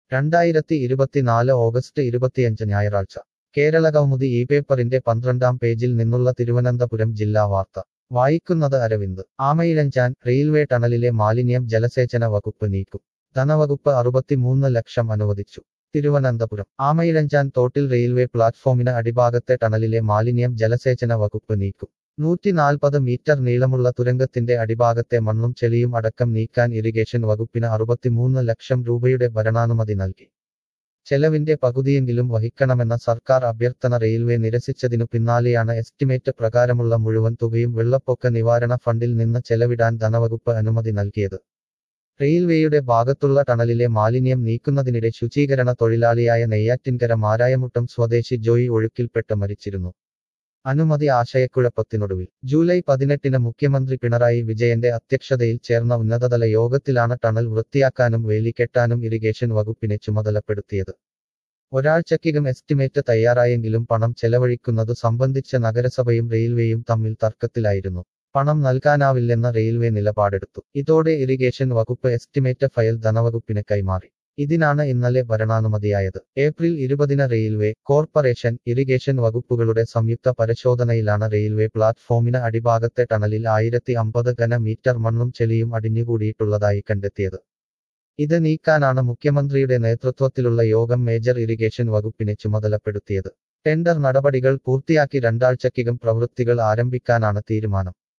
രണ്ടായിരത്തി ഇരുപത്തിനാല് ഓഗസ്റ്റ് ഇരുപത്തിയഞ്ച് ഞായറാഴ്ച കേരള കൗമുദി ഈ പേപ്പറിന്റെ പന്ത്രണ്ടാം പേജിൽ നിന്നുള്ള തിരുവനന്തപുരം ജില്ലാ വാർത്ത വായിക്കുന്നത് അരവിന്ദ് ആമയിഴഞ്ചാൻ റെയിൽവേ ടണലിലെ മാലിന്യം ജലസേചന വകുപ്പ് നീക്കും ധനവകുപ്പ് അറുപത്തിമൂന്ന് ലക്ഷം അനുവദിച്ചു തിരുവനന്തപുരം ആമയിഴഞ്ചാൻ തോട്ടിൽ റെയിൽവേ പ്ലാറ്റ്ഫോമിന് അടിഭാഗത്തെ ടണലിലെ മാലിന്യം ജലസേചന വകുപ്പ് നീക്കും നൂറ്റിനാൽപ്പത് മീറ്റർ നീളമുള്ള തുരങ്കത്തിന്റെ അടിഭാഗത്തെ മണ്ണും ചെളിയും അടക്കം നീക്കാൻ ഇറിഗേഷൻ വകുപ്പിന് അറുപത്തിമൂന്ന് ലക്ഷം രൂപയുടെ ഭരണാനുമതി നൽകി ചെലവിന്റെ പകുതിയെങ്കിലും വഹിക്കണമെന്ന സർക്കാർ അഭ്യർത്ഥന റെയിൽവേ നിരസിച്ചതിനു പിന്നാലെയാണ് എസ്റ്റിമേറ്റ് പ്രകാരമുള്ള മുഴുവൻ തുകയും വെള്ളപ്പൊക്ക നിവാരണ ഫണ്ടിൽ നിന്ന് ചെലവിടാൻ ധനവകുപ്പ് അനുമതി നൽകിയത് റെയിൽവേയുടെ ഭാഗത്തുള്ള ടണലിലെ മാലിന്യം നീക്കുന്നതിനിടെ ശുചീകരണ തൊഴിലാളിയായ നെയ്യാറ്റിൻകര മാരായമുട്ടം സ്വദേശി ജോയി ഒഴുക്കിൽപ്പെട്ട് മരിച്ചിരുന്നു അനുമതി ആശയക്കുഴപ്പത്തിനൊടുവിൽ ജൂലൈ പതിനെട്ടിന് മുഖ്യമന്ത്രി പിണറായി വിജയന്റെ അധ്യക്ഷതയിൽ ചേർന്ന ഉന്നതതല യോഗത്തിലാണ് ടണൽ വൃത്തിയാക്കാനും വേലികെട്ടാനും ഇറിഗേഷൻ വകുപ്പിനെ ചുമതലപ്പെടുത്തിയത് ഒരാഴ്ചക്കകം എസ്റ്റിമേറ്റ് തയ്യാറായെങ്കിലും പണം ചെലവഴിക്കുന്നതു സംബന്ധിച്ച് നഗരസഭയും റെയിൽവേയും തമ്മിൽ തർക്കത്തിലായിരുന്നു പണം നൽകാനാവില്ലെന്ന റെയിൽവേ നിലപാടെടുത്തു ഇതോടെ ഇറിഗേഷൻ വകുപ്പ് എസ്റ്റിമേറ്റ് ഫയൽ ധനവകുപ്പിന് കൈമാറി ഇതിനാണ് ഇന്നലെ ഭരണാനുമതിയായത് ഏപ്രിൽ ഇരുപതിന് റെയിൽവേ കോർപ്പറേഷൻ ഇറിഗേഷൻ വകുപ്പുകളുടെ സംയുക്ത പരിശോധനയിലാണ് റെയിൽവേ പ്ലാറ്റ്ഫോമിന് അടിഭാഗത്തെ ടണലിൽ ആയിരത്തി അമ്പത് ഘന മീറ്റർ മണ്ണും ചെളിയും അടിഞ്ഞുകൂടിയിട്ടുള്ളതായി കണ്ടെത്തിയത് ഇത് നീക്കാനാണ് മുഖ്യമന്ത്രിയുടെ നേതൃത്വത്തിലുള്ള യോഗം മേജർ ഇറിഗേഷൻ വകുപ്പിനെ ചുമതലപ്പെടുത്തിയത് ടെൻഡർ നടപടികൾ പൂർത്തിയാക്കി രണ്ടാഴ്ചക്കകം പ്രവൃത്തികൾ ആരംഭിക്കാനാണ് തീരുമാനം